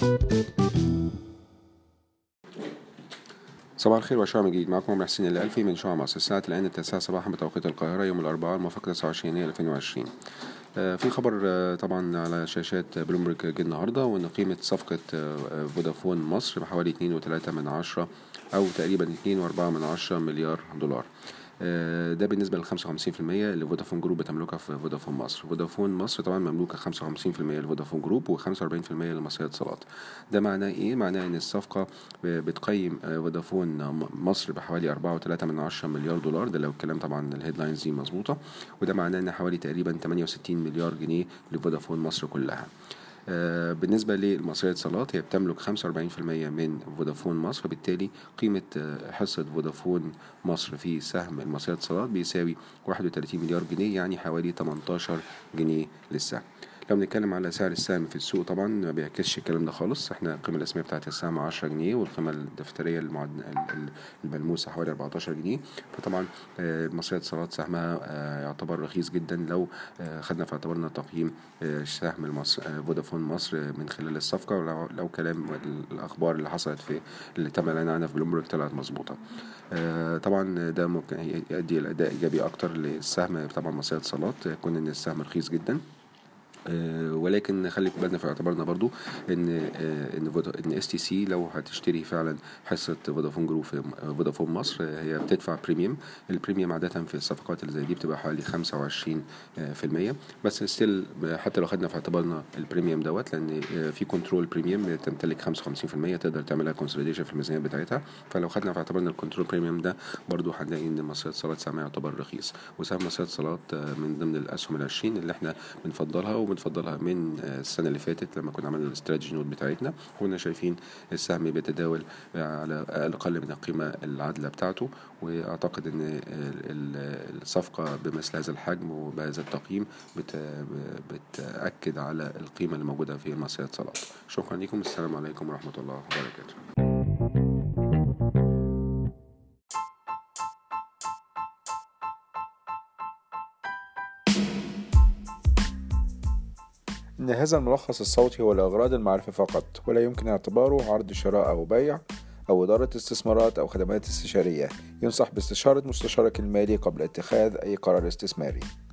صباح الخير وشعب جديد معكم عمر حسين الألفي من شعب مصر الساعة الآن التاسعة صباحا بتوقيت القاهرة يوم الأربعاء الموافق 29 يناير 2020 آه، في خبر آه، طبعا على شاشات بلومبرج جه النهارده وان قيمه صفقه آه، فودافون مصر بحوالي 2.3 من عشرة او تقريبا 2.4 من عشرة مليار دولار آه، ده بالنسبه لل 55% اللي فودافون جروب بتملكها في فودافون مصر فودافون مصر طبعا مملوكه 55% لفودافون جروب و45% لمصرية اتصالات ده معناه ايه معناه ان الصفقه بتقيم آه، فودافون مصر بحوالي 4.3 من عشرة مليار دولار ده لو الكلام طبعا الهيدلاينز دي مظبوطه وده معناه ان حوالي تقريبا 68 مليار جنيه لفودافون مصر كلها آه، بالنسبة للمصرية اتصالات هي بتملك 45% من فودافون مصر فبالتالي قيمة آه، حصة فودافون مصر في سهم المصرية اتصالات بيساوي 31 مليار جنيه يعني حوالي 18 جنيه للسهم لو بنتكلم على سعر السهم في السوق طبعا ما بيعكسش الكلام ده خالص احنا القيمه الاسميه بتاعت السهم 10 جنيه والقيمه الدفتريه المعد... الملموسه حوالي 14 جنيه فطبعا آه، مصرية اتصالات سهمها آه، يعتبر رخيص جدا لو آه، خدنا في اعتبارنا تقييم سهم المصر فودافون مصر من خلال الصفقه ولو لو كلام الاخبار اللي حصلت في اللي تم الاعلان عنها في بلومبرج طلعت مظبوطه طبعا ده ممكن يؤدي الى اداء ايجابي اكتر للسهم طبعا مصرية اتصالات يكون ان السهم رخيص جدا آه، ولكن خلي بالنا في اعتبارنا برضو ان آه، ان ان اس تي سي لو هتشتري فعلا حصه فودافون جروب في فودافون مصر هي بتدفع بريميوم البريميوم عاده في الصفقات اللي زي دي بتبقى حوالي 25% بس ستيل حتى لو خدنا في اعتبارنا البريميوم دوت لان آه، في كنترول بريميوم تمتلك 55% تقدر تعملها كونسوليديشن في الميزانيه بتاعتها فلو خدنا في اعتبارنا الكنترول بريميوم ده برضو هنلاقي ان مصرية صالات سهمها يعتبر رخيص وسهم مصرية صالات من ضمن الاسهم ال 20 اللي احنا بنفضلها بنفضلها من السنه اللي فاتت لما كنا عملنا الاستراتيجي نوت بتاعتنا كنا شايفين السهم بيتداول على اقل من القيمه العادله بتاعته واعتقد ان الصفقه بمثل هذا الحجم وبهذا التقييم بتاكد على القيمه اللي موجوده في مصرية صلاة شكرا لكم السلام عليكم ورحمه الله وبركاته إن هذا الملخص الصوتي هو لأغراض المعرفة فقط ولا يمكن اعتباره عرض شراء أو بيع أو إدارة استثمارات أو خدمات استشارية ينصح باستشارة مستشارك المالي قبل اتخاذ أي قرار استثماري